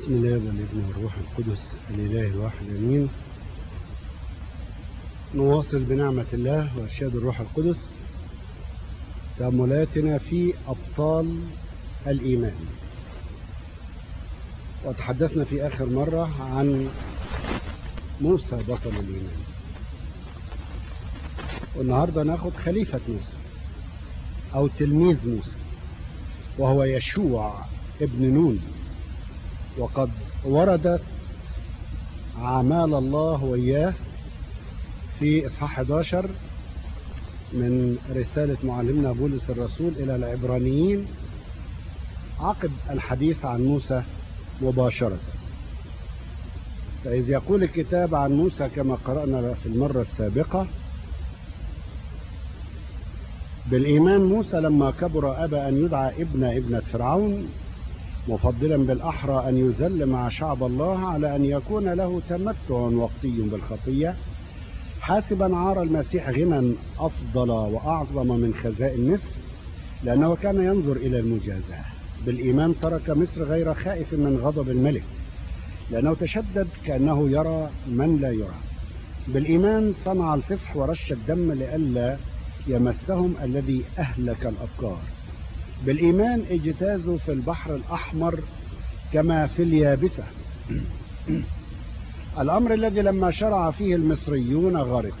بسم الله والابن والروح القدس الإله الواحد أمين نواصل بنعمة الله وإرشاد الروح القدس تأملاتنا في أبطال الإيمان وتحدثنا في آخر مرة عن موسى بطل الإيمان والنهاردة ناخد خليفة موسى أو تلميذ موسى وهو يشوع ابن نون وقد وردت أعمال الله وإياه في إصحاح 11 من رسالة معلمنا بولس الرسول إلى العبرانيين عقب الحديث عن موسى مباشرة فإذ يقول الكتاب عن موسى كما قرأنا في المرة السابقة بالإيمان موسى لما كبر أبى أن يدعى ابن ابنة فرعون مفضلا بالأحرى أن يذل مع شعب الله على أن يكون له تمتع وقتي بالخطية حاسبا عار المسيح غنى أفضل وأعظم من خزائن مصر لأنه كان ينظر إلى المجازاة بالإيمان ترك مصر غير خائف من غضب الملك لأنه تشدد كأنه يرى من لا يرى بالإيمان صنع الفصح ورش الدم لئلا يمسهم الذي أهلك الأبكار بالإيمان اجتازوا في البحر الأحمر كما في اليابسة الأمر الذي لما شرع فيه المصريون غرقوا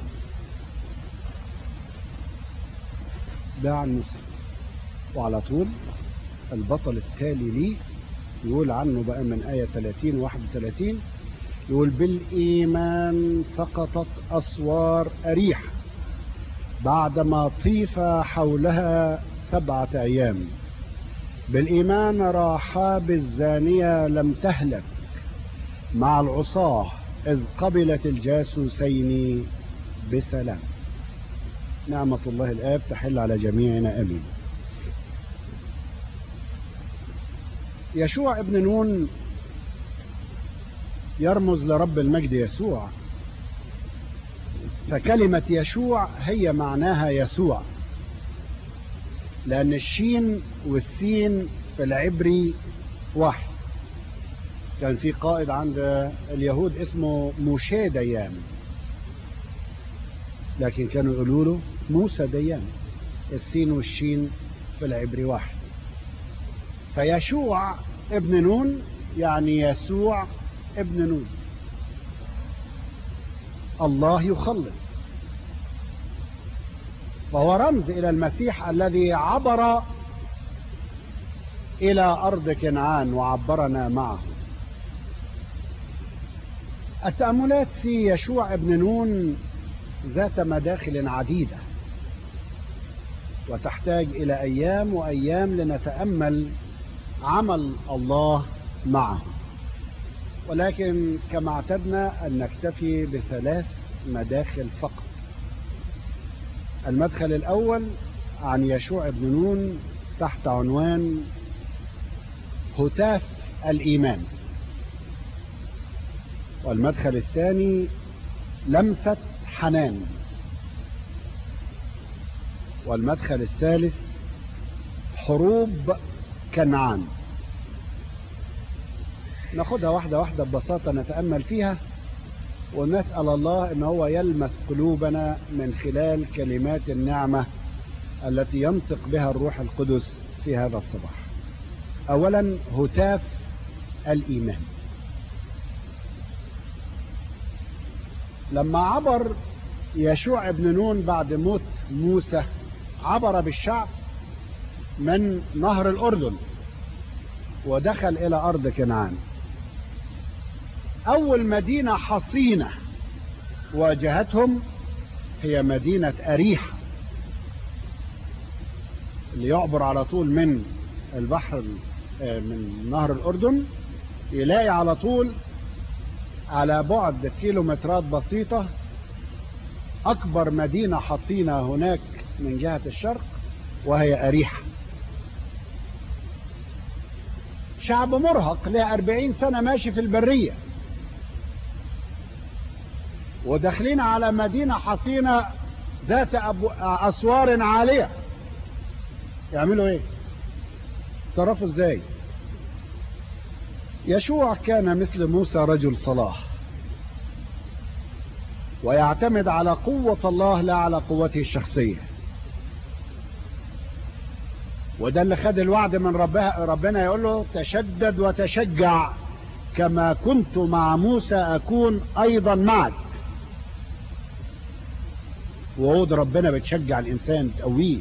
ده عن موسى وعلى طول البطل التالي ليه يقول عنه بقى من آية 30 31 يقول بالإيمان سقطت أسوار أريح بعدما طيف حولها سبعة أيام بالإيمان راحاب الزانية لم تهلك مع العصاة إذ قبلت الجاسوسين بسلام نعمة الله الآب تحل على جميعنا أمين يشوع ابن نون يرمز لرب المجد يسوع فكلمة يشوع هي معناها يسوع لأن الشين والسين في العبري واحد كان في قائد عند اليهود اسمه موشي ديان لكن كانوا يقولوا له موسى ديان السين والشين في العبري واحد فيشوع ابن نون يعني يسوع ابن نون الله يخلص فهو رمز إلى المسيح الذي عبر إلى أرض كنعان وعبرنا معه التأملات في يشوع ابن نون ذات مداخل عديدة وتحتاج إلى أيام وأيام لنتأمل عمل الله معه ولكن كما اعتدنا أن نكتفي بثلاث مداخل فقط المدخل الأول عن يشوع بن نون تحت عنوان هتاف الإيمان والمدخل الثاني لمسة حنان والمدخل الثالث حروب كنعان ناخدها واحدة واحدة ببساطة نتأمل فيها ونسأل الله ان هو يلمس قلوبنا من خلال كلمات النعمة التي ينطق بها الروح القدس في هذا الصباح اولا هتاف الايمان لما عبر يشوع ابن نون بعد موت موسى عبر بالشعب من نهر الاردن ودخل الى ارض كنعان أول مدينة حصينة واجهتهم هي مدينة أريحة اللي يعبر على طول من البحر من نهر الأردن يلاقي على طول على بعد كيلومترات بسيطة أكبر مدينة حصينة هناك من جهة الشرق وهي أريحة شعب مرهق له أربعين سنة ماشي في البرية وداخلين على مدينة حصينة ذات أسوار عالية يعملوا ايه صرفوا ازاي يشوع كان مثل موسى رجل صلاح ويعتمد على قوة الله لا على قوته الشخصية وده اللي خد الوعد من ربها ربنا يقول له تشدد وتشجع كما كنت مع موسى أكون أيضا معك وعود ربنا بتشجع الإنسان تقويه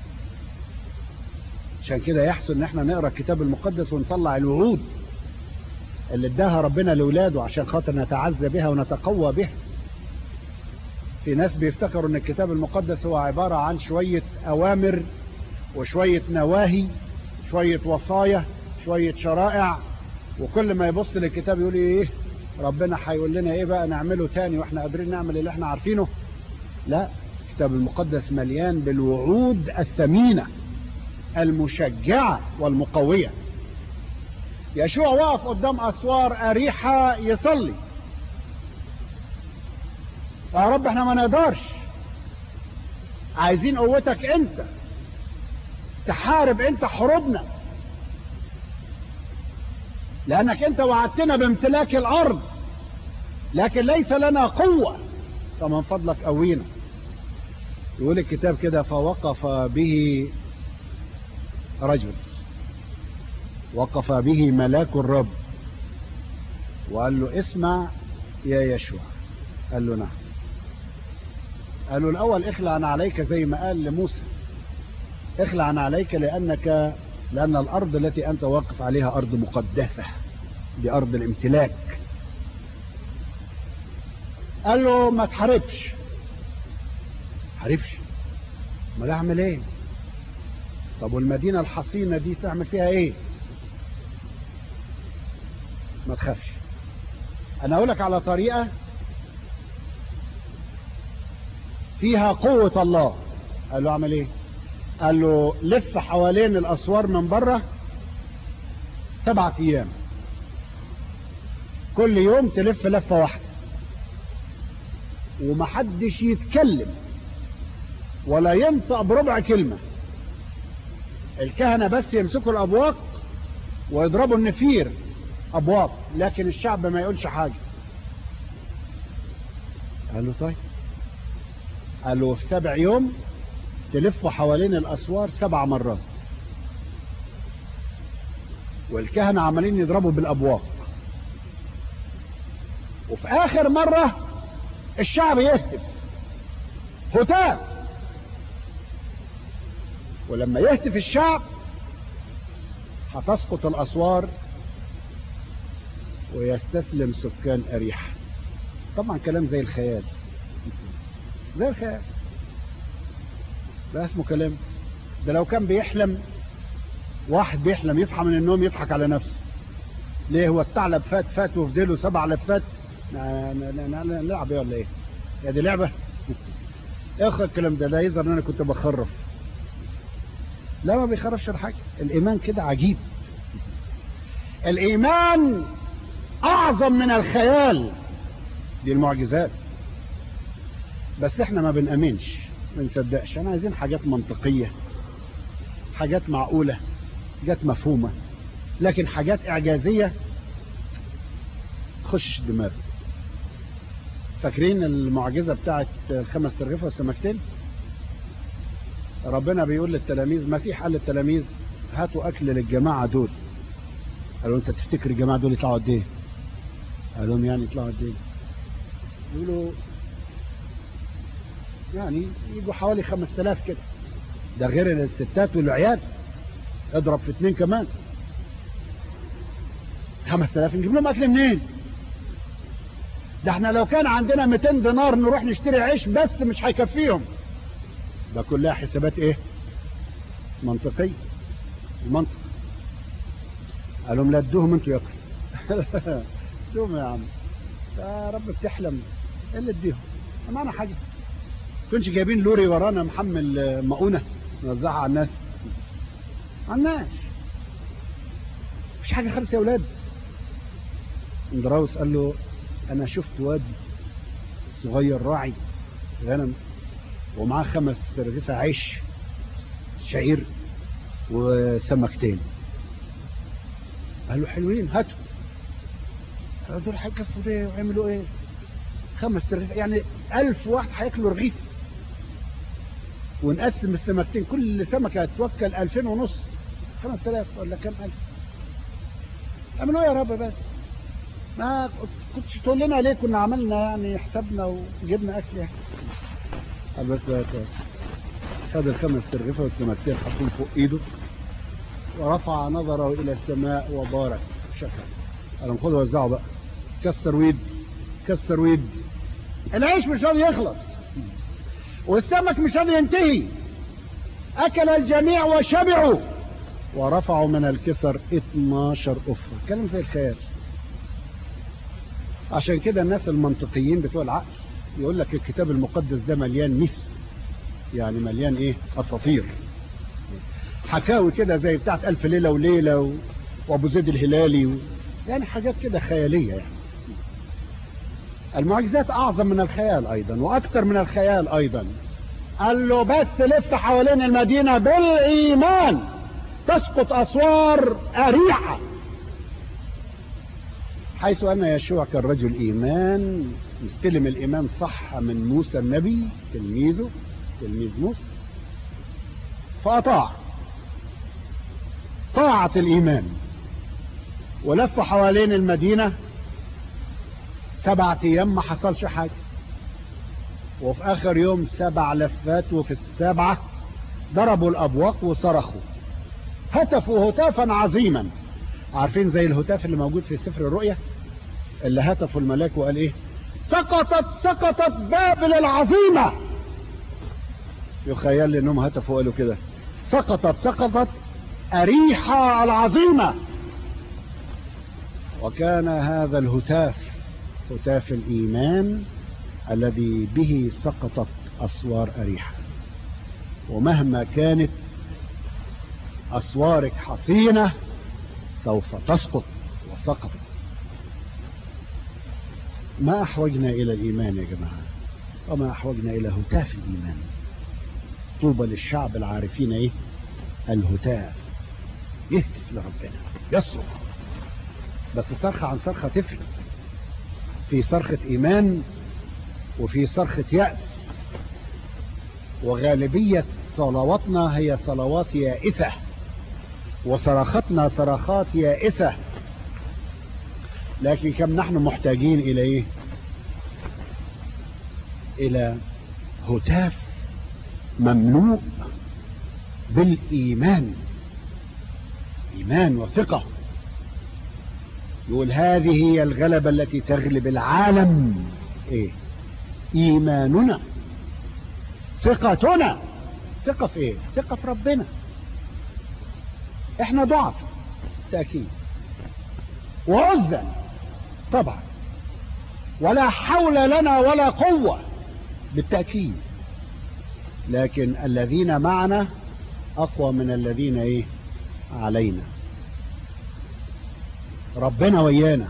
عشان كده يحسن ان احنا نقرا الكتاب المقدس ونطلع الوعود اللي اداها ربنا لاولاده عشان خاطر نتعزى بها ونتقوى بها في ناس بيفتكروا ان الكتاب المقدس هو عبارة عن شوية اوامر وشوية نواهي شوية وصايا شوية شرائع وكل ما يبص للكتاب يقول ايه ربنا هيقول لنا ايه بقى نعمله تاني واحنا قادرين نعمل اللي احنا عارفينه لا الكتاب المقدس مليان بالوعود الثمينة المشجعة والمقوية يشوع واقف قدام أسوار أريحة يصلي يا رب احنا ما نقدرش عايزين قوتك انت تحارب انت حروبنا لانك انت وعدتنا بامتلاك الارض لكن ليس لنا قوة فمن فضلك قوينا يقول الكتاب كده فوقف به رجل وقف به ملاك الرب وقال له اسمع يا يشوع قال له نعم قال له الأول اخلع عن عليك زي ما قال لموسى اخلع عن عليك لأنك لأن الأرض التي أنت واقف عليها أرض مقدسة دي أرض الامتلاك قال له ما تحاربش حاربش ما اعمل ايه طب والمدينة الحصينة دي تعمل فيها ايه ما تخافش انا اقول لك على طريقة فيها قوة الله قال له اعمل ايه قال له لف حوالين الاسوار من بره سبعة ايام كل يوم تلف لفة واحدة ومحدش يتكلم ولا ينطق بربع كلمة الكهنة بس يمسكوا الابواق ويضربوا النفير ابواق لكن الشعب ما يقولش حاجة قال له طيب قال له في سبع يوم تلفوا حوالين الاسوار سبع مرات والكهنة عمالين يضربوا بالابواق وفي اخر مرة الشعب يهتف هتاف ولما يهتف الشعب هتسقط الاسوار ويستسلم سكان اريحة طبعا كلام زي الخيال زي الخيال ده اسمه كلام ده لو كان بيحلم واحد بيحلم يصحى من النوم يضحك على نفسه ليه هو الثعلب فات فات وفي ديله سبع لفات نلعب ايه ولا ايه يا دي لعبة اخر الكلام ده لا يظهر ان انا كنت بخرف لا ما بيخرفش الحاجة الايمان كده عجيب الايمان اعظم من الخيال دي المعجزات بس احنا ما بنأمنش ما نصدقش انا عايزين حاجات منطقية حاجات معقولة حاجات مفهومة لكن حاجات اعجازية خش الدماغ فاكرين المعجزة بتاعت الخمس ترغيفة والسمكتين ربنا بيقول للتلاميذ مسيح قال للتلاميذ هاتوا اكل للجماعة دول قالوا انت تفتكر الجماعة دول يطلعوا قد ايه قال لهم يعني يطلعوا قد ايه يقولوا يعني يجوا حوالي 5000 كده ده غير الستات والعيال اضرب في اتنين كمان 5000 نجيب لهم اكل منين ده احنا لو كان عندنا 200 دينار نروح نشتري عيش بس مش هيكفيهم ده كلها حسابات ايه منطقية المنطق قال لهم لا ادوهم انتوا ياكلوا ادوهم يا عم يا رب بتحلم ايه اللي اديهم معنا حاجة كنتش جايبين لوري ورانا محمل مؤونة نوزعها على الناس على الناس مش حاجة خالص يا ولاد اندراوس قال له انا شفت واد صغير راعي غنم ومعاه خمس رغيفة عيش شعير وسمكتين قال له حلوين هاتوا دول هيكفوا ده ويعملوا ايه خمس ترغيف يعني ألف واحد هياكلوا رغيف ونقسم السمكتين كل سمكة هتوكل ألفين ونص خمس تلاف ولا كم ألف اعملوا يا رب بس ما كنتش تقول لنا ليه كنا عملنا يعني حسابنا وجبنا أكل يعني قال بس خد الخمس ترغيفة والسمكتين حطهم فوق ايده ورفع نظره إلى السماء وبارك شكر قال لهم خدوا وزعوا بقى كسر ويد كسر ويد العيش مش راضي يخلص والسمك مش راضي ينتهي أكل الجميع وشبعوا ورفعوا من الكسر 12 أفة كلام زي الخيال عشان كده الناس المنطقيين بتوع العقل يقول لك الكتاب المقدس ده مليان مثل يعني مليان ايه اساطير حكاوي كده زي بتاعت ألف ليلة وليلة و... وأبو زيد الهلالي و... يعني حاجات كده خيالية يعني المعجزات أعظم من الخيال أيضا وأكثر من الخيال أيضا قال له بس لف حوالين المدينة بالإيمان تسقط أسوار أريحة حيث أن يشوع كان رجل إيمان مستلم الإيمان صح من موسى النبي تلميذه تلميذ موسى فأطاع طاعة الإيمان ولف حوالين المدينة سبعة أيام ما حصلش حاجة وفي آخر يوم سبع لفات وفي السبعة ضربوا الأبواق وصرخوا هتفوا هتافا عظيما عارفين زي الهتاف اللي موجود في سفر الرؤيا اللي هتفوا الملاك وقال ايه سقطت سقطت بابل العظيمة يخيل لي انهم هتفوا وقالوا كده سقطت سقطت أريحة العظيمة وكان هذا الهتاف هتاف الإيمان الذي به سقطت أسوار أريحة ومهما كانت أسوارك حصينة سوف تسقط وسقطت ما أحوجنا إلى الإيمان يا جماعة وما أحوجنا إلى هتاف الإيمان طوبى للشعب العارفين إيه الهتاف يهتف لربنا يصرخ بس صرخة عن صرخة تفرق في صرخة إيمان وفي صرخة يأس وغالبية صلواتنا هي صلوات يائسة وصرختنا صرخات يائسة لكن كم نحن محتاجين إلى إيه إلى هتاف مملوء بالإيمان إيمان وثقة يقول هذه هي الغلبة التي تغلب العالم إيه إيماننا ثقتنا ثقة في إيه ثقة في ربنا إحنا ضعف تأكيد وعزا طبعا ولا حول لنا ولا قوة بالتأكيد لكن الذين معنا أقوى من الذين إيه علينا ربنا ويانا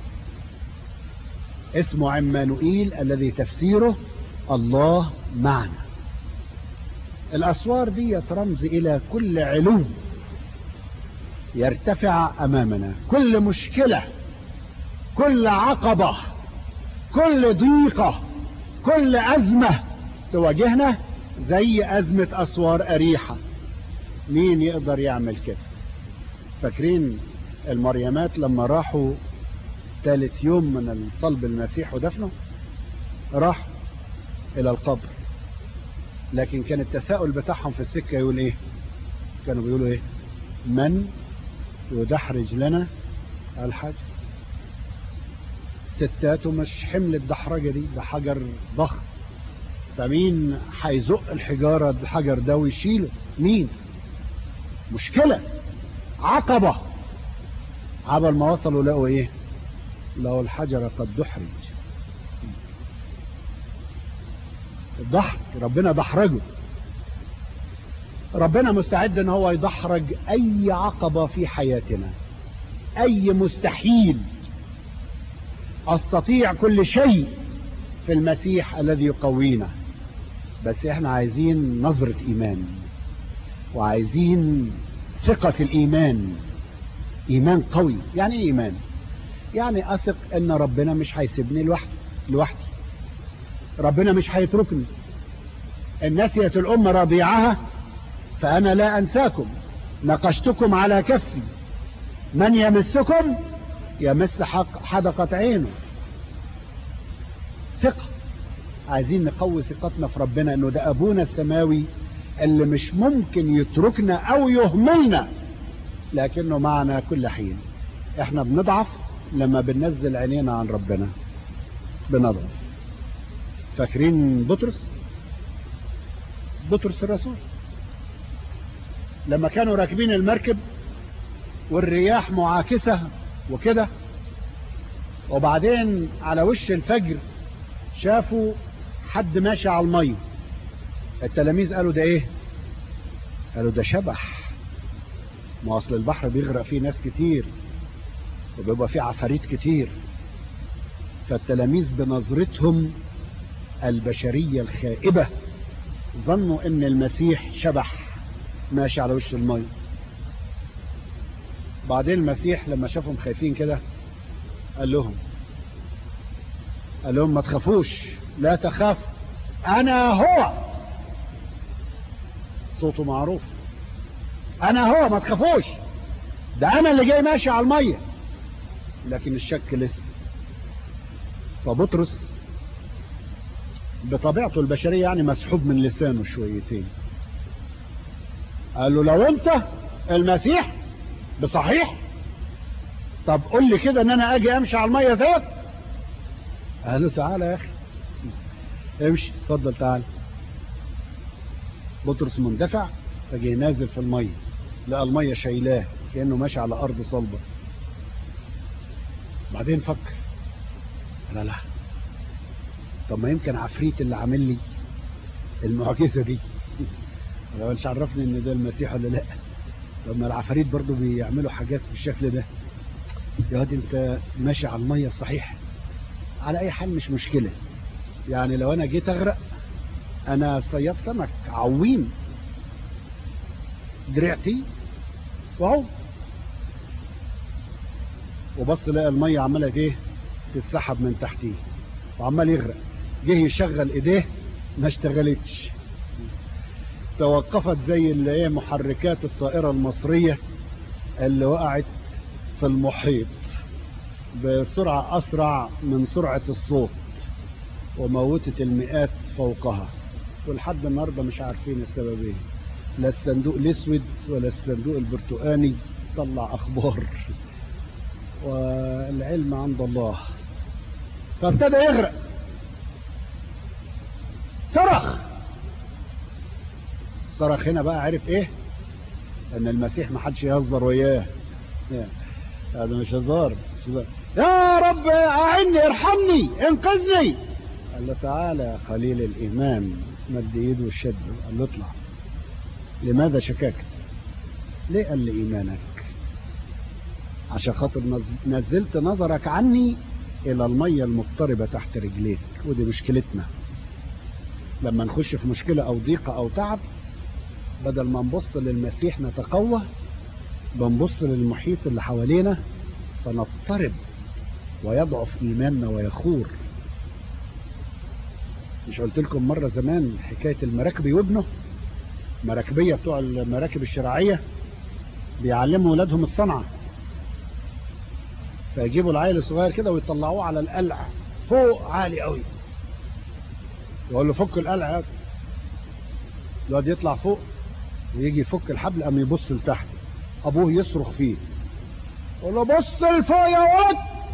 اسمه عمانوئيل الذي تفسيره الله معنا الأسوار دي رمز إلى كل علو يرتفع أمامنا كل مشكلة كل عقبة كل ضيقة كل أزمة تواجهنا زي أزمة أسوار أريحة مين يقدر يعمل كده فاكرين المريمات لما راحوا ثالث يوم من صلب المسيح ودفنه راح إلى القبر لكن كان التساؤل بتاعهم في السكة يقول إيه كانوا بيقولوا إيه من يدحرج لنا الحجر ستات مش حمل الدحرجة دي ده حجر ضخم فمين هيزق الحجارة الحجر ده ويشيله مين مشكلة عقبة عبل ما وصلوا لقوا ايه لقوا الحجر قد دحرج الضحك ربنا دحرجه ربنا مستعد ان هو يدحرج اي عقبة في حياتنا اي مستحيل استطيع كل شيء في المسيح الذي يقوينا بس احنا عايزين نظرة ايمان وعايزين ثقة الايمان ايمان قوي يعني ايه ايمان يعني اثق ان ربنا مش هيسيبني لوحدي لوحدي ربنا مش هيتركني ان نسيت الام رضيعها فانا لا انساكم نقشتكم على كفي من يمسكم يمس حق حدقة عينه ثقة عايزين نقوي ثقتنا في ربنا انه ده ابونا السماوي اللي مش ممكن يتركنا او يهملنا لكنه معنا كل حين احنا بنضعف لما بننزل عينينا عن ربنا بنضعف فاكرين بطرس بطرس الرسول لما كانوا راكبين المركب والرياح معاكسة وكده وبعدين على وش الفجر شافوا حد ماشي على المية التلاميذ قالوا ده ايه قالوا ده شبح ما اصل البحر بيغرق فيه ناس كتير وبيبقى فيه عفاريت كتير فالتلاميذ بنظرتهم البشرية الخائبة ظنوا ان المسيح شبح ماشي على وش المية بعدين المسيح لما شافهم خايفين كده قال لهم قال لهم ما تخافوش لا تخاف انا هو صوته معروف انا هو ما تخافوش ده انا اللي جاي ماشي على الميه لكن الشك لسه فبطرس بطبيعته البشريه يعني مسحوب من لسانه شويتين قال له لو انت المسيح بصحيح طب قول لي كده ان انا اجي امشي على الميه زيك قال له تعالى يا اخي امشي اتفضل تعالى بطرس مندفع فجي نازل في الميه لقى الميه شايلاه كانه ماشي على ارض صلبه بعدين فكر لا لا طب ما يمكن عفريت اللي عامل لي المعجزه دي انا مش عرفني ان ده المسيح ولا لا لما العفاريت برضو بيعملوا حاجات بالشكل ده يا واد انت ماشي على الميه صحيح على اي حال مش مشكله يعني لو انا جيت اغرق انا صياد سمك عويم درعتي واهو وبص لقى الميه عماله ايه تتسحب من تحتيه وعمال يغرق جه يشغل ايديه ما اشتغلتش توقفت زي اللي ايه محركات الطائرة المصرية اللي وقعت في المحيط بسرعة أسرع من سرعة الصوت وموتت المئات فوقها ولحد النهاردة مش عارفين السبب ايه لا الصندوق الاسود ولا الصندوق البرتقاني طلع اخبار والعلم عند الله فابتدى يغرق صرخ صرخ هنا بقى عرف ايه ان المسيح ما حدش يهزر وياه هذا مش هزار يا رب اعني ارحمني انقذني قال له تعالى يا قليل الايمان مد ايده وشده قال له اطلع لماذا شكاك ليه قال لي ايمانك عشان خاطر نزلت نظرك عني الى الميه المضطربه تحت رجليك ودي مشكلتنا لما نخش في مشكله او ضيقه او تعب بدل ما نبص للمسيح نتقوى بنبص للمحيط اللي حوالينا فنضطرب ويضعف ايماننا ويخور مش قلت لكم مرة زمان حكاية المراكبي وابنه مراكبية بتوع المراكب الشراعية بيعلموا ولادهم الصنعة فيجيبوا العيل الصغير كده ويطلعوه على القلع فوق عالي قوي يقول له فك القلع الواد يطلع فوق ويجي يفك الحبل قام يبص لتحت ابوه يصرخ فيه يقول له بص لفوق يا ولد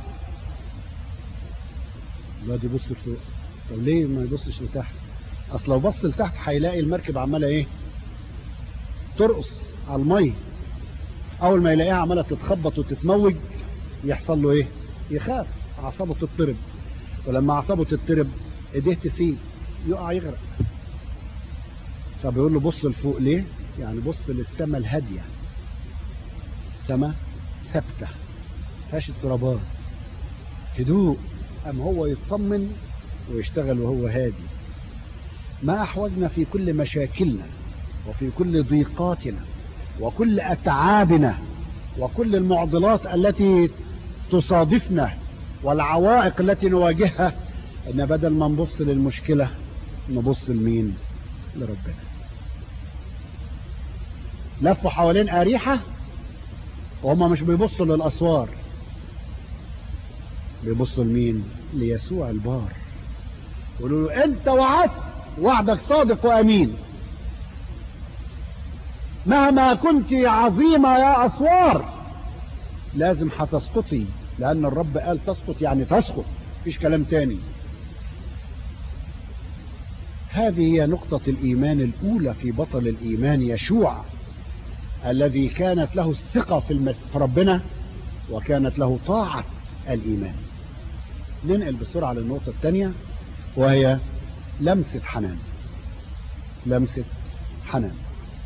الواد يبص لفوق طب ليه ما يبصش لتحت اصل لو بص لتحت هيلاقي المركب عماله ايه ترقص على الميه اول ما يلاقيها عماله تتخبط وتتموج يحصل له ايه يخاف اعصابه تضطرب ولما اعصابه تضطرب ايديه تسيب يقع يغرق فبيقول له بص لفوق ليه يعني بص للسماء الهاديه سماء ثابته فيهاش اضطرابات هدوء ام هو يطمن ويشتغل وهو هادي ما احوجنا في كل مشاكلنا وفي كل ضيقاتنا وكل اتعابنا وكل المعضلات التي تصادفنا والعوائق التي نواجهها ان بدل ما نبص للمشكلة نبص لمين لربنا لفوا حوالين أريحة وهم مش بيبصوا للأسوار بيبصوا لمين ليسوع البار يقولوا له انت وعدت وعدك صادق وامين مهما كنت عظيمة يا أسوار لازم هتسقطي لأن الرب قال تسقط يعني تسقط مفيش كلام تاني هذه هي نقطة الإيمان الأولى في بطل الإيمان يشوع الذي كانت له الثقة في, المس... في ربنا وكانت له طاعة الإيمان ننقل بسرعة للنقطة الثانية وهي لمسة حنان لمسة حنان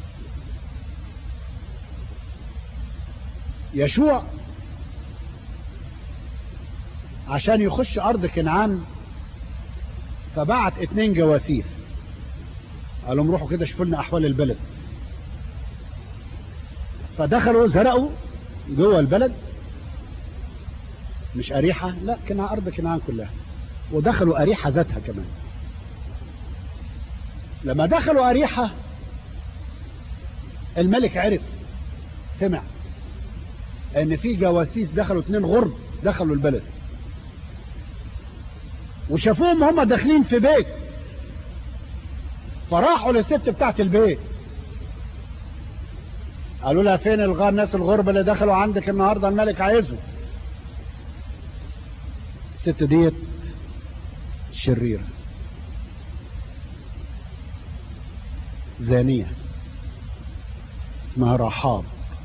يشوع عشان يخش أرض كنعان فبعت اتنين جواسيس قالوا لهم روحوا كده شوفوا لنا أحوال البلد فدخلوا زرقوا جوه البلد مش أريحة لا كنا أرض كنعان كلها ودخلوا أريحة ذاتها كمان لما دخلوا أريحة الملك عرف سمع ان في جواسيس دخلوا اتنين غرب دخلوا البلد وشافوهم هم داخلين في بيت فراحوا للست بتاعت البيت قالوا لها فين الغار الناس الغرب اللي دخلوا عندك النهارده الملك عايزهم الست ديت شريرة زانية اسمها رحاب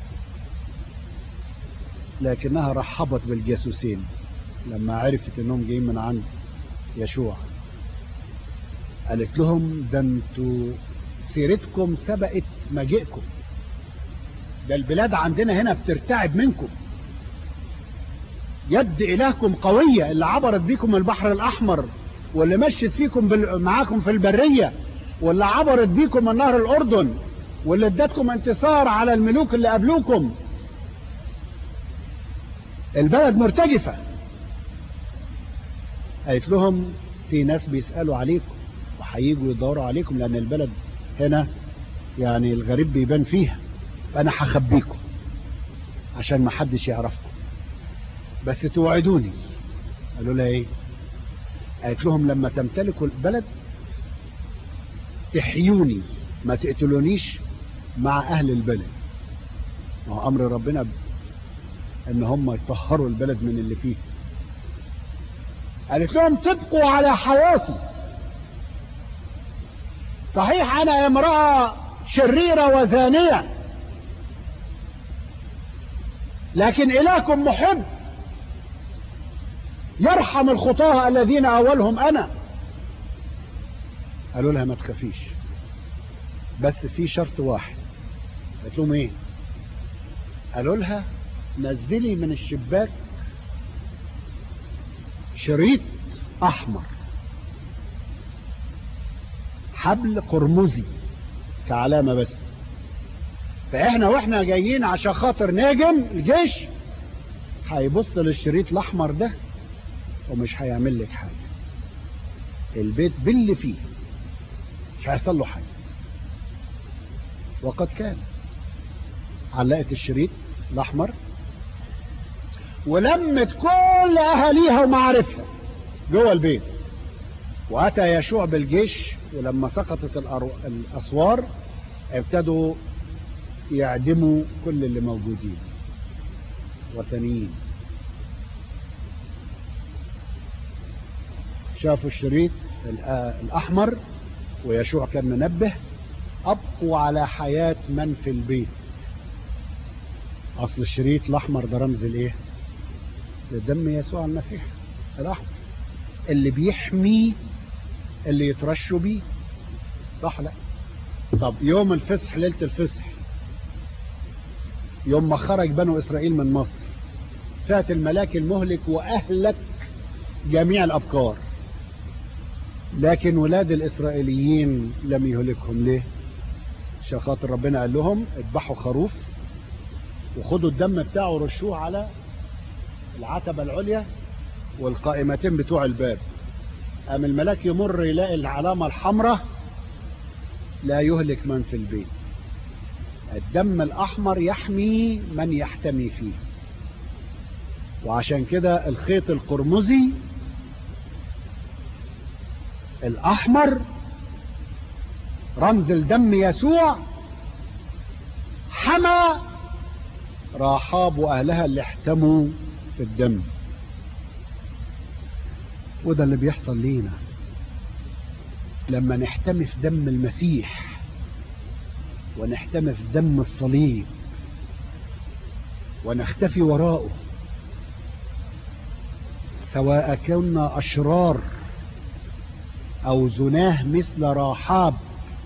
لكنها رحبت بالجاسوسين لما عرفت انهم جايين من عند يشوع قالت لهم ده انتوا سيرتكم سبقت مجيئكم ده البلاد عندنا هنا بترتعب منكم يد إلهكم قوية اللي عبرت بيكم البحر الأحمر واللي مشت فيكم بال... معاكم في البرية واللي عبرت بيكم من نهر الأردن واللي ادتكم انتصار على الملوك اللي قبلوكم البلد مرتجفة قالت لهم في ناس بيسألوا عليكم وهيجوا يدوروا عليكم لأن البلد هنا يعني الغريب بيبان فيها فأنا هخبيكم عشان ما حدش يعرفكم بس توعدوني قالوا لها ايه قالت لهم لما تمتلكوا البلد تحيوني ما تقتلونيش مع اهل البلد ما هو امر ربنا ان هم يطهروا البلد من اللي فيه قالت لهم تبقوا على حياتي صحيح انا امرأة شريرة وزانية لكن الهكم محب يرحم الخطاة الذين اولهم انا قالوا لها ما تخافيش بس في شرط واحد قالت لهم ايه قالوا لها نزلي من الشباك شريط احمر حبل قرمزي كعلامة بس فاحنا واحنا جايين عشان خاطر نهجم الجيش هيبص للشريط الاحمر ده ومش هيعمل لك حاجة البيت باللي فيه مش هيحصل له حاجة وقد كان علقت الشريط الاحمر ولمت كل اهاليها ومعارفها جوه البيت واتى يشوع بالجيش ولما سقطت الاسوار ابتدوا يعدموا كل اللي موجودين وثنيين شافوا الشريط الاحمر ويشوع كان منبه ابقوا على حياة من في البيت اصل الشريط الاحمر ده رمز الايه لدم يسوع المسيح الاحمر اللي بيحمي اللي يترشوا بيه صح لا طب يوم الفصح ليلة الفصح يوم ما خرج بنو اسرائيل من مصر فات الملاك المهلك واهلك جميع الابكار لكن ولاد الاسرائيليين لم يهلكهم ليه عشان خاطر ربنا قال لهم اذبحوا خروف وخدوا الدم بتاعه ورشوه على العتبة العليا والقائمتين بتوع الباب قام الملاك يمر يلاقي العلامة الحمراء لا يهلك من في البيت الدم الأحمر يحمي من يحتمي فيه وعشان كده الخيط القرمزي الأحمر رمز الدم يسوع حمى راحاب وأهلها اللي احتموا في الدم وده اللي بيحصل لينا لما نحتمي في دم المسيح ونحتمي في دم الصليب ونختفي وراءه سواء كنا أشرار أو زناه مثل راحاب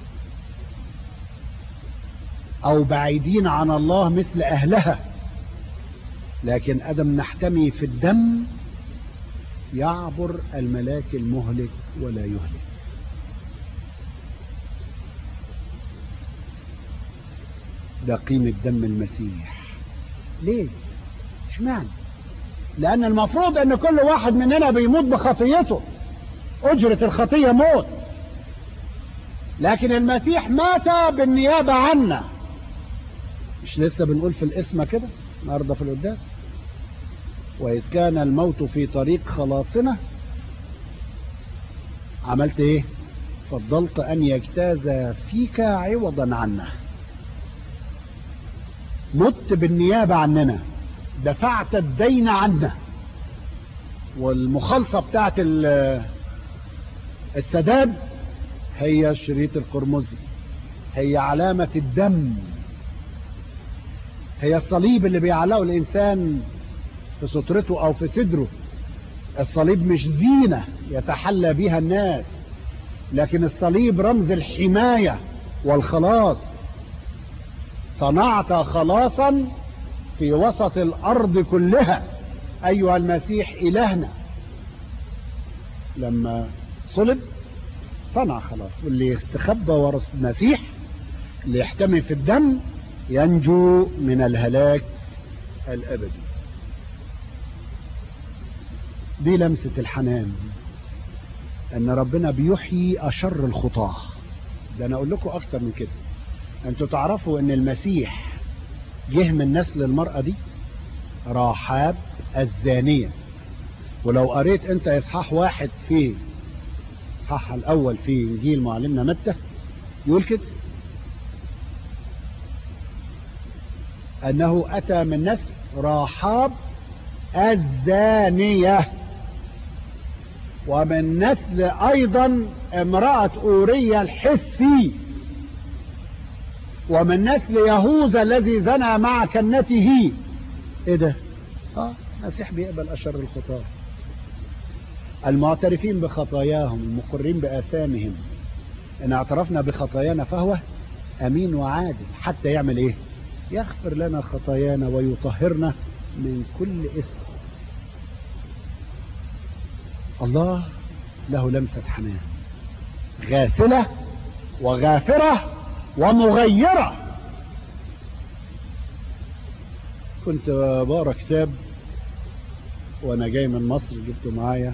أو بعيدين عن الله مثل أهلها لكن أدم نحتمي في الدم يعبر الملاك المهلك ولا يهلك ده قيمة دم المسيح ليه اشمعنى لأن المفروض أن كل واحد مننا بيموت بخطيته أجرة الخطية موت لكن المسيح مات بالنيابة عنا مش لسه بنقول في الاسم كده النهارده في القداس وإذ كان الموت في طريق خلاصنا عملت ايه فضلت أن يجتاز فيك عوضا عنا مت بالنيابة عننا دفعت الدين عنا والمخالصة بتاعت السداد هي الشريط القرمزي هي علامة الدم هي الصليب اللي بيعلقه الإنسان في سترته أو في صدره الصليب مش زينة يتحلى بها الناس لكن الصليب رمز الحماية والخلاص صنعت خلاصا في وسط الأرض كلها أيها المسيح إلهنا لما صلب صنع خلاص واللي يستخبى ورا المسيح اللي يحتمي في الدم ينجو من الهلاك الأبدي دي لمسة الحنان ان ربنا بيحيي اشر الخطاة ده انا اقول لكم اكتر من كده انتوا تعرفوا ان المسيح جه من نسل المرأة دي راحاب الزانية ولو قريت انت اصحاح واحد في اصحاح الاول في انجيل معلمنا متى يقول كده انه اتى من نسل راحاب الزانيه ومن نسل ايضا امرأة اوريا الحسي ومن نسل يهوذا الذي زنى مع كنته ايه ده اه المسيح بيقبل اشر الخطاة المعترفين بخطاياهم المقرين باثامهم ان اعترفنا بخطايانا فهو امين وعادل حتى يعمل ايه يغفر لنا خطايانا ويطهرنا من كل اثم الله له لمسة حنان غاسلة وغافرة ومغيرة كنت بقرا كتاب وانا جاي من مصر جبته معايا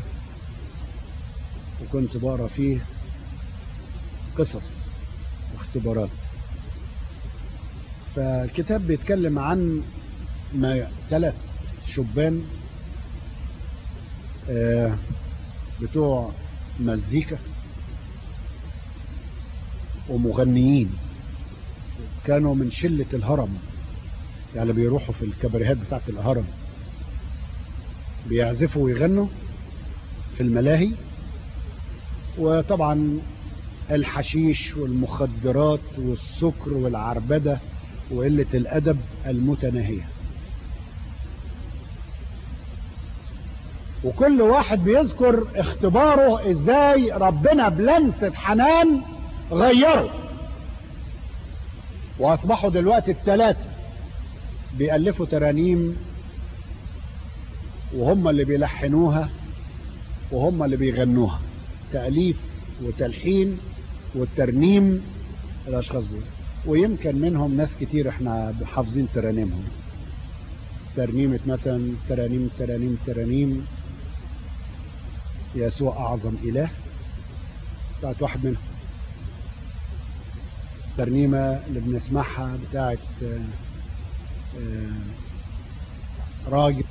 وكنت بقرا فيه قصص واختبارات فالكتاب بيتكلم عن ما ثلاث شبان آه بتوع مزيكا ومغنيين كانوا من شلة الهرم يعني بيروحوا في الكباريهات بتاعت الهرم بيعزفوا ويغنوا في الملاهي وطبعا الحشيش والمخدرات والسكر والعربدة وقلة الأدب المتناهية وكل واحد بيذكر اختباره ازاي ربنا بلمسة حنان غيره واصبحوا دلوقتي الثلاثة بيألفوا ترانيم وهم اللي بيلحنوها وهم اللي بيغنوها تأليف وتلحين والترنيم الاشخاص دول ويمكن منهم ناس كتير احنا حافظين ترانيمهم ترنيمة مثلا ترانيم ترانيم ترانيم يسوع أعظم إله بتاعت واحد منهم ترنيمة اللي بنسمعها بتاعت آه، آه، راجل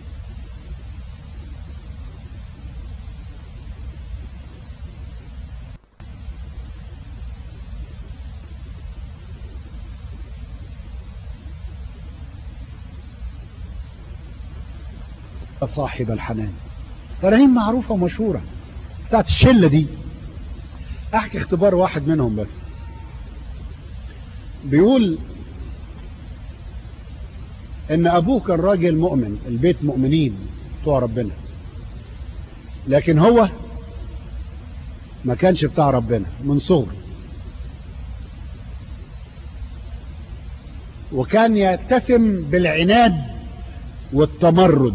صاحب الحنان ترانيم معروفة ومشهورة بتاعت الشلة دي احكي اختبار واحد منهم بس بيقول ان ابوه كان راجل مؤمن البيت مؤمنين بتوع ربنا لكن هو ما كانش بتاع ربنا من صغره وكان يتسم بالعناد والتمرد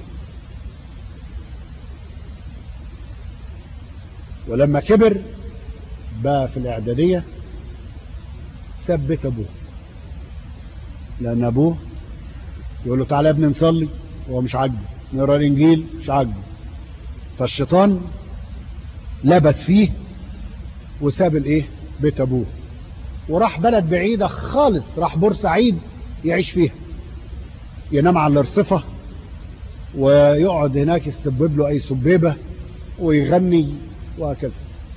ولما كبر بقى في الإعدادية ثبت أبوه لأن أبوه يقول له تعالى يا ابني نصلي هو مش عاجبه نقرا الإنجيل مش عاجبه فالشيطان لبس فيه وساب الايه بيت ابوه وراح بلد بعيدة خالص راح بورسعيد يعيش فيها ينام على الارصفة ويقعد هناك يسبب له اي سبيبة ويغني وهكذا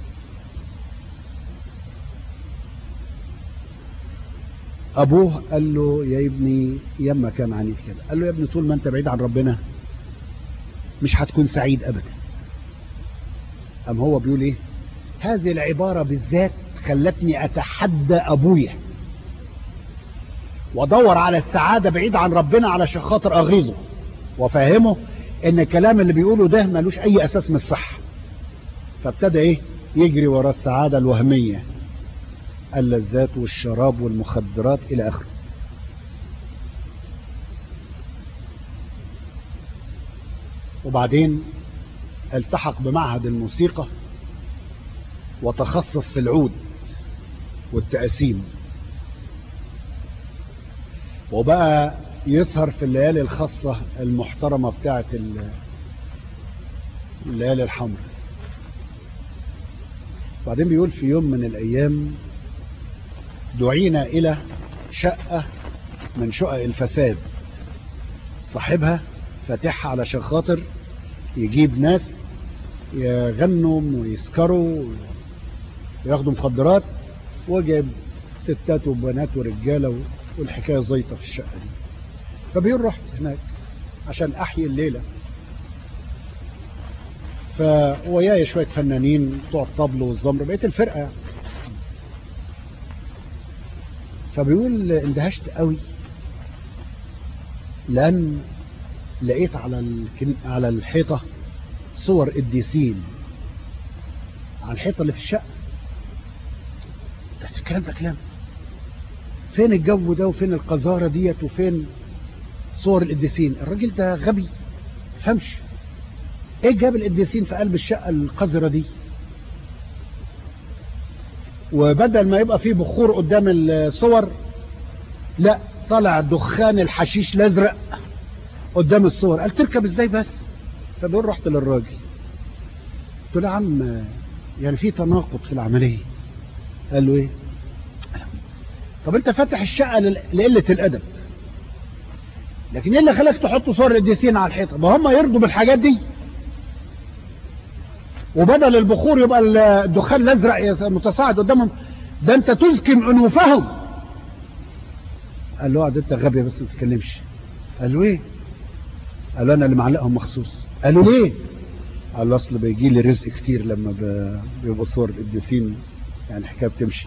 ابوه قال له يا ابني يما كان عنيف كده قال له يا ابني طول ما انت بعيد عن ربنا مش هتكون سعيد ابدا ام هو بيقول ايه هذه العبارة بالذات خلتني اتحدى ابويا وادور على السعادة بعيد عن ربنا علشان خاطر اغيظه وفهمه ان الكلام اللي بيقوله ده ملوش اي اساس من الصح فابتدى ايه يجري ورا السعادة الوهمية اللذات والشراب والمخدرات الى اخره وبعدين التحق بمعهد الموسيقى وتخصص في العود والتقاسيم وبقى يسهر في الليالي الخاصة المحترمة بتاعت الليالي الحمراء بعدين بيقول في يوم من الأيام دعينا إلى شقة من شقق الفساد صاحبها فاتحها علشان خاطر يجيب ناس يغنوا ويسكروا وياخدوا مخدرات وجايب ستات وبنات ورجاله والحكايه زيطه في الشقه دي فبيقول رحت هناك عشان احيي الليله فوياي شويه فنانين بتوع الطبل والزمر بقيت الفرقه يعني. فبيقول اندهشت قوي لان لقيت على الكن... على الحيطه صور قديسين على الحيطه اللي في الشقه ده الكلام ده كلام فين الجو ده وفين القذاره ديت وفين صور القديسين الراجل ده غبي فهمش ايه جاب القديسين في قلب الشقه القذره دي وبدل ما يبقى فيه بخور قدام الصور لا طلع دخان الحشيش الازرق قدام الصور قال تركب ازاي بس فبقول رحت للراجل قلت له يا عم يعني في تناقض في العمليه قال له ايه طب انت فاتح الشقه لقله الادب لكن ايه اللي خلاك تحط صور القديسين على الحيطه ما هم يرضوا بالحاجات دي وبدل البخور يبقى الدخان الازرق متصاعد قدامهم ده انت تزكم انوفهم قال له اقعد انت غبي بس ما تتكلمش قال له ايه قال له انا اللي معلقهم مخصوص قال له ليه قال له اصل بيجي لي رزق كتير لما بيبقوا صور القديسين يعني الحكايه بتمشي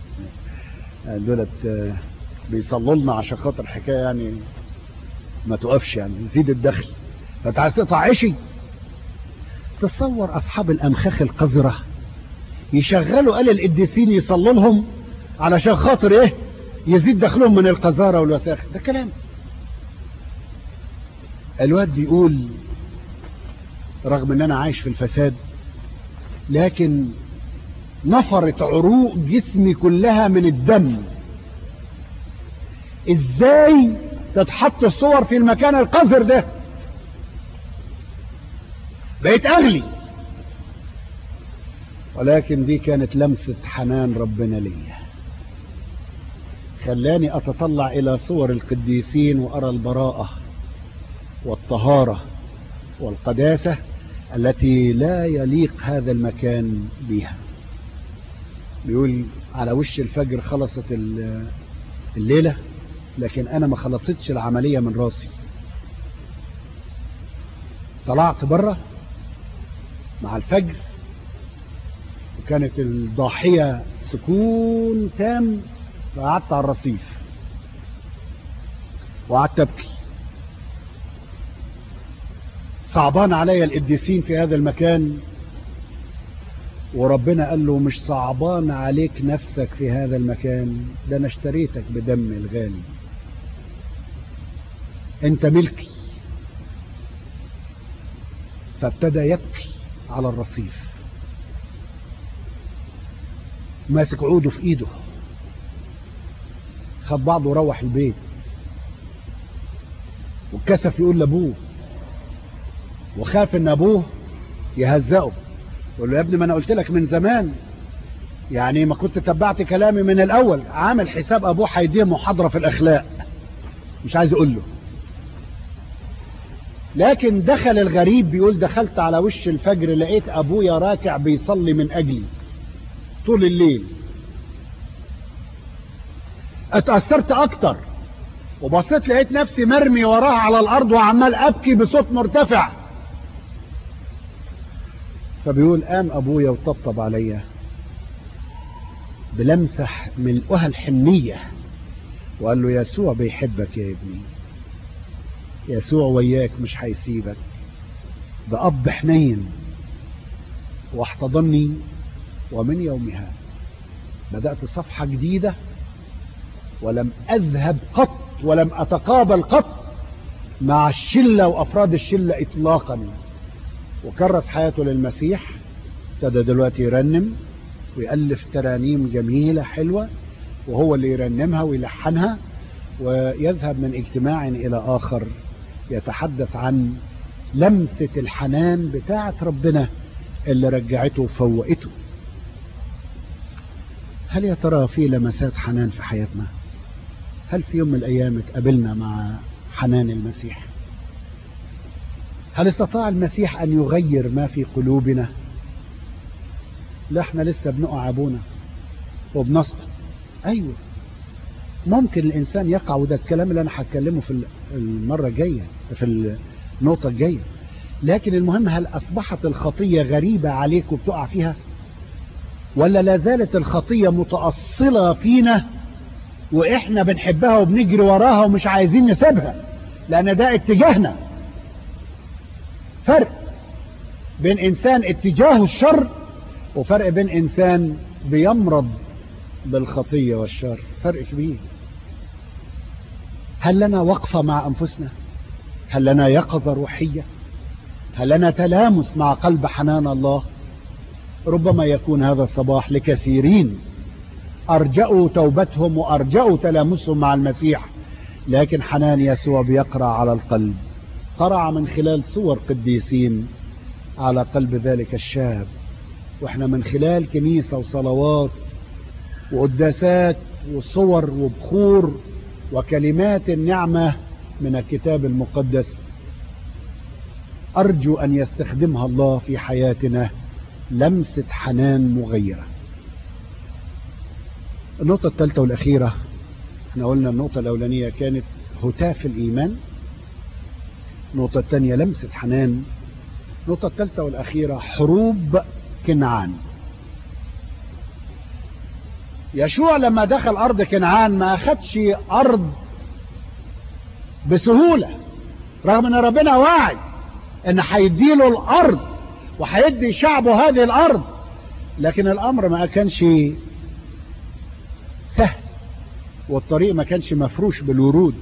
دولت بيصلوا لنا عشان خاطر الحكايه يعني ما توقفش يعني يزيد الدخل فانت عايز تقطع عيشي تصور اصحاب الامخاخ القذره يشغلوا قال القديسين يصلوا لهم علشان خاطر ايه يزيد دخلهم من القذاره والوساخ ده كلام الواد بيقول رغم ان انا عايش في الفساد لكن نفرت عروق جسمي كلها من الدم ازاي تتحط الصور في المكان القذر ده بقيت اغلي ولكن دي كانت لمسة حنان ربنا ليا خلاني اتطلع الى صور القديسين وارى البراءة والطهارة والقداسة التي لا يليق هذا المكان بها بيقول على وش الفجر خلصت الليلة لكن انا ما خلصتش العملية من راسي طلعت بره مع الفجر وكانت الضاحية سكون تام فقعدت على الرصيف وقعدت ابكي صعبان عليا القديسين في هذا المكان وربنا قال له مش صعبان عليك نفسك في هذا المكان ده انا اشتريتك بدم الغالي انت ملكي فابتدى يبكي على الرصيف ماسك عوده في ايده خد بعضه وروح البيت واتكسف يقول لابوه وخاف ان ابوه يهزقه يقول له يا ابني ما انا قلت لك من زمان يعني ما كنت تبعت كلامي من الاول عامل حساب ابوه هيديه محاضره في الاخلاق مش عايز اقول له لكن دخل الغريب بيقول دخلت على وش الفجر لقيت ابويا راكع بيصلي من اجلي طول الليل اتأثرت اكتر وبصيت لقيت نفسي مرمي وراها على الارض وعمال ابكي بصوت مرتفع فبيقول قام ابويا وطبطب عليا بلمسة ملؤها الحنية وقال له يسوع بيحبك يا ابني يسوع وياك مش هيسيبك ده اب حنين واحتضني ومن يومها بدأت صفحة جديدة ولم أذهب قط ولم أتقابل قط مع الشلة وأفراد الشلة إطلاقا وكرس حياته للمسيح ابتدى دلوقتي يرنم ويألف ترانيم جميلة حلوة وهو اللي يرنمها ويلحنها ويذهب من اجتماع إلى آخر يتحدث عن لمسة الحنان بتاعة ربنا اللي رجعته وفوقته هل يا ترى في لمسات حنان في حياتنا هل في يوم من الأيام اتقابلنا مع حنان المسيح هل استطاع المسيح أن يغير ما في قلوبنا لا احنا لسه بنقع ابونا وبنسقط ايوه ممكن الانسان يقع وده الكلام اللي انا هتكلمه في المره الجايه في النقطه الجايه لكن المهم هل اصبحت الخطيه غريبه عليك وبتقع فيها ولا لا زالت الخطيه متاصله فينا واحنا بنحبها وبنجري وراها ومش عايزين نسيبها لان ده اتجاهنا فرق بين انسان اتجاهه الشر وفرق بين انسان بيمرض بالخطية والشر فرق كبير هل لنا وقفة مع انفسنا هل لنا يقظة روحية هل لنا تلامس مع قلب حنان الله ربما يكون هذا الصباح لكثيرين ارجأوا توبتهم وارجأوا تلامسهم مع المسيح لكن حنان يسوع بيقرع على القلب قرع من خلال صور قديسين على قلب ذلك الشاب واحنا من خلال كنيسة وصلوات وقداسات وصور وبخور وكلمات النعمة من الكتاب المقدس أرجو أن يستخدمها الله في حياتنا لمسة حنان مغيرة النقطة الثالثة والأخيرة احنا قلنا النقطة الأولانية كانت هتاف الإيمان النقطة الثانية لمسة حنان النقطة الثالثة والأخيرة حروب كنعان يشوع لما دخل أرض كنعان ما أخدش أرض بسهولة رغم أن ربنا واعي أن هيديله الأرض وهيدي شعبه هذه الأرض لكن الأمر ما كانش سهل والطريق ما كانش مفروش بالورود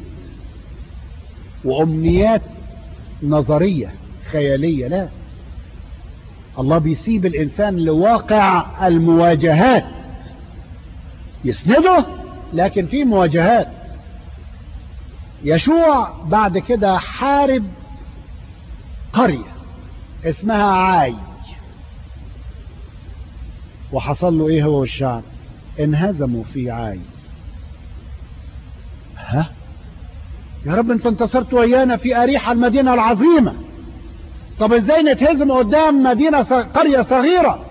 وأمنيات نظرية خيالية لا الله بيسيب الإنسان لواقع المواجهات يسنده لكن في مواجهات يشوع بعد كده حارب قرية اسمها عاي وحصل له ايه هو والشعب انهزموا في عاي ها يا رب انت انتصرت ويانا في اريحة المدينة العظيمة طب ازاي نتهزم قدام مدينة ص... قرية صغيرة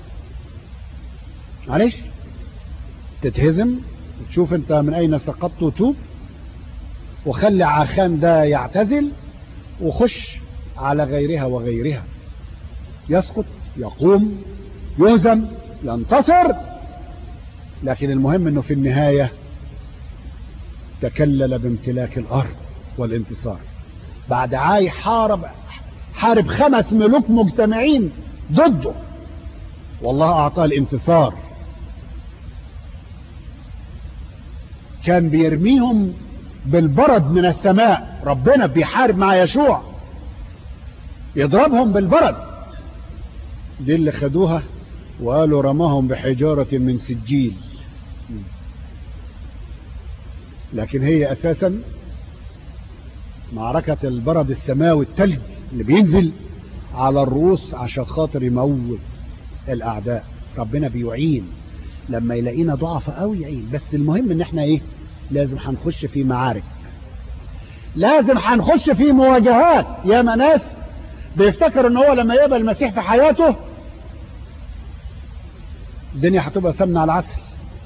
معلش تتهزم وتشوف انت من اين سقطت وتوب وخلي عاخان ده يعتزل وخش على غيرها وغيرها يسقط يقوم يهزم ينتصر لكن المهم انه في النهاية تكلل بامتلاك الارض والانتصار بعد عاي حارب حارب خمس ملوك مجتمعين ضده والله اعطاه الانتصار كان بيرميهم بالبرد من السماء ربنا بيحارب مع يشوع يضربهم بالبرد دي اللي خدوها وقالوا رماهم بحجارة من سجيل لكن هي اساسا معركة البرد السماوي التلج اللي بينزل على الرؤوس عشان خاطر يموت الاعداء ربنا بيعين لما يلاقينا ضعف قوي يعين بس المهم ان احنا ايه لازم هنخش في معارك لازم هنخش في مواجهات يا ناس بيفتكر ان هو لما يقبل المسيح في حياته الدنيا هتبقى سمنة على العسل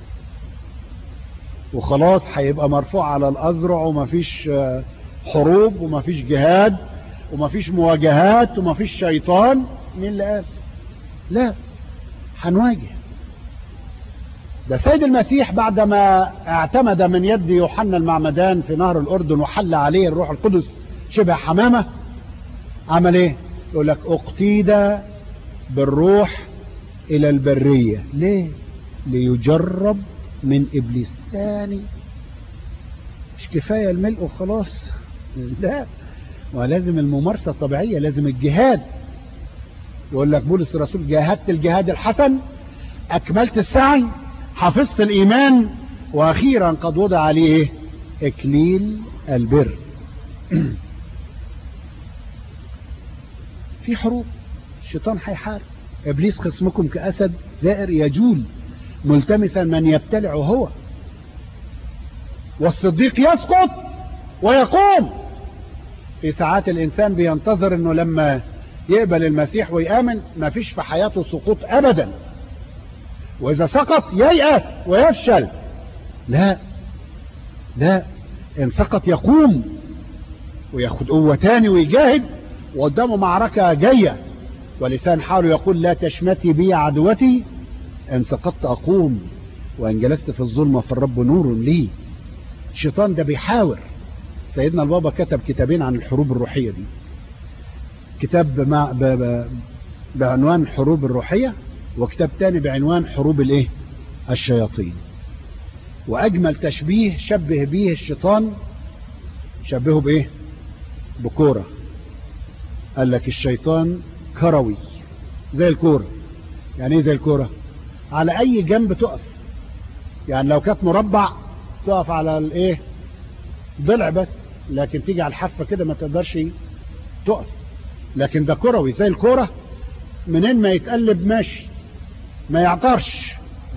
وخلاص هيبقى مرفوع على الأزرع ومفيش حروب ومفيش جهاد ومفيش مواجهات ومفيش شيطان مين اللي قال لا هنواجه ده سيد المسيح بعدما اعتمد من يد يوحنا المعمدان في نهر الأردن وحل عليه الروح القدس شبه حمامة عمل ايه يقول لك اقتيد بالروح الى البرية ليه ليجرب من ابليس تاني مش كفاية الملء وخلاص لا ولازم الممارسة الطبيعية لازم الجهاد يقول لك بولس الرسول جاهدت الجهاد الحسن اكملت السعي حفظت الايمان واخيرا قد وضع عليه اكليل البر في حروب الشيطان هيحارب ابليس خصمكم كاسد زائر يجول ملتمسا من يبتلعه هو والصديق يسقط ويقوم في ساعات الانسان بينتظر انه لما يقبل المسيح ويامن ما فيش في حياته سقوط ابدا واذا سقط ييأس ويفشل لا لا ان سقط يقوم وياخد قوة تاني ويجاهد وقدامه معركة جاية ولسان حاله يقول لا تشمتي بي عدوتي ان سقطت اقوم وان جلست في الظلمة فالرب نور لي الشيطان ده بيحاور سيدنا البابا كتب كتابين عن الحروب الروحية دي كتاب مع ب ب بعنوان الحروب الروحية وكتاب تاني بعنوان حروب الايه الشياطين واجمل تشبيه شبه به الشيطان شبهه بايه بكورة قال لك الشيطان كروي زي الكورة يعني ايه زي الكورة على اي جنب تقف يعني لو كانت مربع تقف على الايه ضلع بس لكن تيجي على الحافة كده ما تقدرش تقف لكن ده كروي زي الكورة منين ما يتقلب ماشي ما يعطرش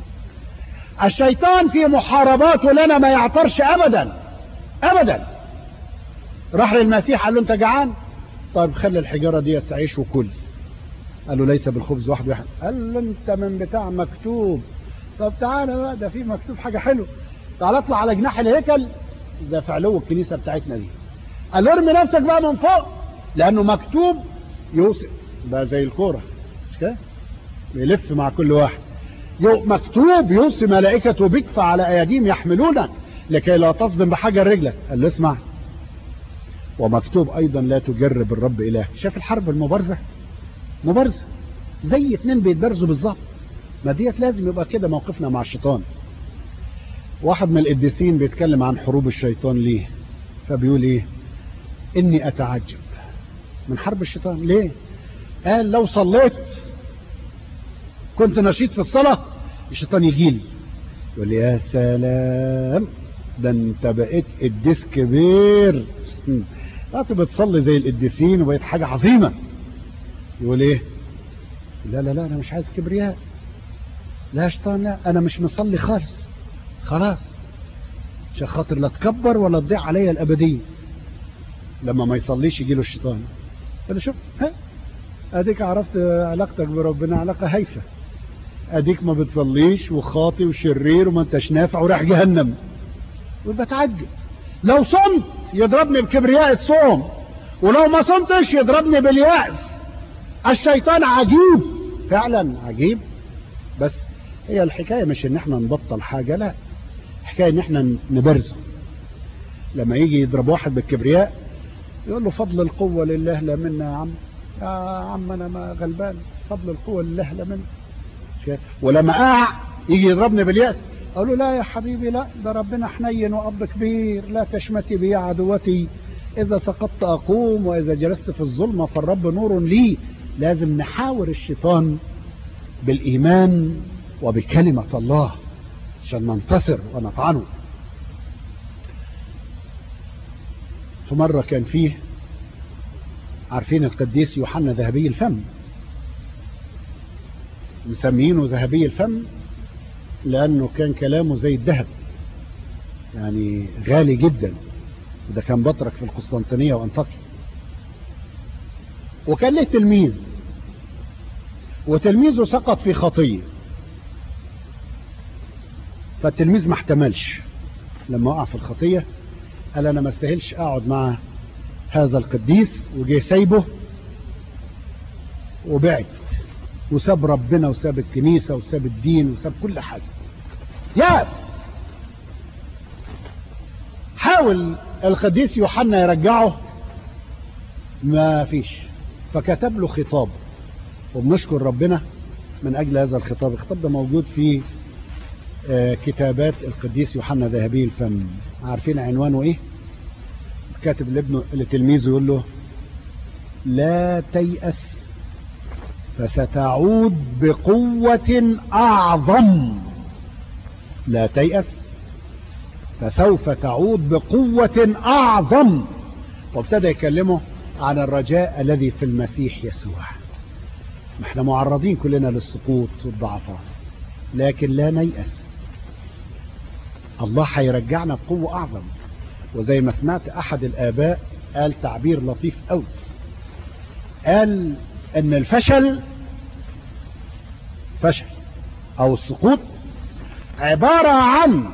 الشيطان في محارباته لنا ما يعطرش ابدا ابدا راح للمسيح قال له انت جعان طيب خلي الحجارة دي تعيش وكل قال له ليس بالخبز وحده يحد قال له انت من بتاع مكتوب طب تعالى بقى ده في مكتوب حاجة حلوة تعال اطلع على جناح الهيكل ده في علو الكنيسة بتاعتنا دي قال له ارمي نفسك بقى من فوق لانه مكتوب يوسف ده زي الكورة مش كده بيلف مع كل واحد يو مكتوب يوصي ملائكته بك فعلى ايديهم يحملونك لكي لا تصدم بحاجة رجلك قال له اسمع ومكتوب ايضا لا تجرب الرب الهك شاف الحرب المبارزة مبارزة زي اتنين بيتبارزوا بالظبط ما ديت لازم يبقى كده موقفنا مع الشيطان واحد من القديسين بيتكلم عن حروب الشيطان ليه فبيقول ايه اني اتعجب من حرب الشيطان ليه قال لو صليت كنت نشيط في الصلاة الشيطان يجي لي يقول لي يا سلام ده انت بقيت قديس كبير انت بتصلي زي القديسين وبقيت حاجة عظيمة يقول ايه لا لا لا انا مش عايز كبرياء لا يا شيطان لا انا مش مصلي خالص خلاص عشان خاطر لا تكبر ولا تضيع عليا الابديه لما ما يصليش يجي له الشيطان انا شوف ها اديك عرفت علاقتك بربنا علاقه هايفه اديك ما بتصليش وخاطي وشرير وما انتش نافع وراح جهنم وبتعجب لو صمت يضربني بكبرياء الصوم ولو ما صمتش يضربني باليأس الشيطان عجيب فعلا عجيب بس هي الحكاية مش ان احنا نبطل حاجة لا الحكاية ان احنا نبرزه لما يجي يضرب واحد بالكبرياء يقول له فضل القوة لله لا منا يا عم يا عم انا ما غلبان فضل القوة لله لا منا ولما اقع يجي يضربني باليأس اقول له لا يا حبيبي لا ده ربنا حنين واب كبير لا تشمتي بي عدوتي اذا سقطت اقوم واذا جلست في الظلمة فالرب نور لي لازم نحاور الشيطان بالايمان وبكلمة الله عشان ننتصر ونطعنه في مرة كان فيه عارفين القديس يوحنا ذهبي الفم مسمينه ذهبي الفم لأنه كان كلامه زي الذهب يعني غالي جدا وده كان بطرك في القسطنطينية وأنطاكيا وكان له تلميذ وتلميذه سقط في خطية فالتلميذ ما احتملش لما وقع في الخطية قال أنا ما استاهلش أقعد مع هذا القديس وجه سايبه وبعد وساب ربنا وساب الكنيسة وساب الدين وساب كل حاجة ياس حاول القديس يوحنا يرجعه ما فيش فكتب له خطاب وبنشكر ربنا من أجل هذا الخطاب الخطاب ده موجود في كتابات القديس يوحنا ذهبي الفم عارفين عنوانه ايه كاتب لابنه لتلميذه يقول له لا تيأس فستعود بقوة أعظم لا تيأس فسوف تعود بقوة أعظم وابتدى يكلمه عن الرجاء الذي في المسيح يسوع ما احنا معرضين كلنا للسقوط والضعفات لكن لا نيأس الله هيرجعنا بقوة أعظم وزي ما سمعت أحد الآباء قال تعبير لطيف قوي قال أن الفشل فشل أو السقوط عبارة عن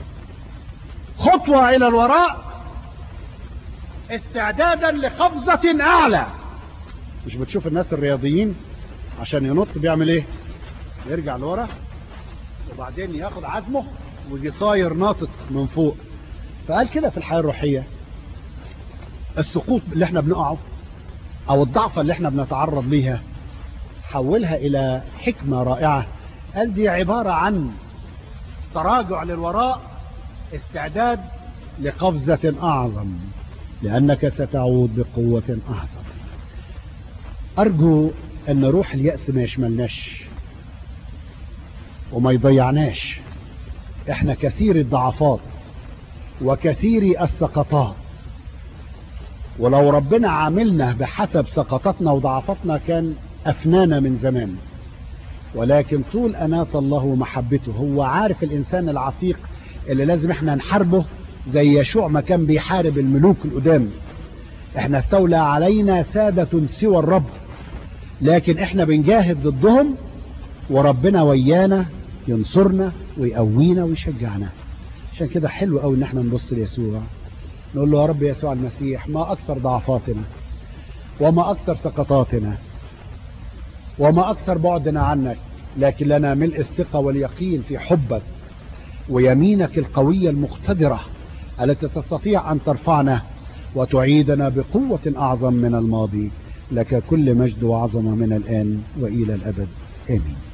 خطوة إلى الوراء استعدادا لقفزة أعلى مش بتشوف الناس الرياضيين عشان ينط بيعمل ايه يرجع لورا وبعدين ياخد عزمه ويجي طاير ناطط من فوق فقال كده في الحياة الروحية السقوط اللي احنا بنقعه او الضعفة اللي احنا بنتعرض ليها حولها الى حكمة رائعة قال دي عبارة عن تراجع للوراء استعداد لقفزة اعظم لانك ستعود بقوة اعظم ارجو ان روح اليأس ما يشملناش وما يضيعناش احنا كثير الضعفات وكثير السقطات ولو ربنا عاملنا بحسب سقطاتنا وضعفاتنا كان أفنانا من زمان ولكن طول أنات الله ومحبته هو عارف الإنسان العتيق اللي لازم احنا نحاربه زي يشوع ما كان بيحارب الملوك القدام احنا استولى علينا سادة سوى الرب لكن احنا بنجاهد ضدهم وربنا ويانا ينصرنا ويقوينا ويشجعنا عشان كده حلو قوي ان احنا نبص ليسوع نقول له يا رب يسوع المسيح ما اكثر ضعفاتنا وما اكثر سقطاتنا وما اكثر بعدنا عنك لكن لنا ملء الثقة واليقين في حبك ويمينك القوية المقتدرة التي تستطيع ان ترفعنا وتعيدنا بقوة اعظم من الماضي لك كل مجد وعظمة من الان والى الابد امين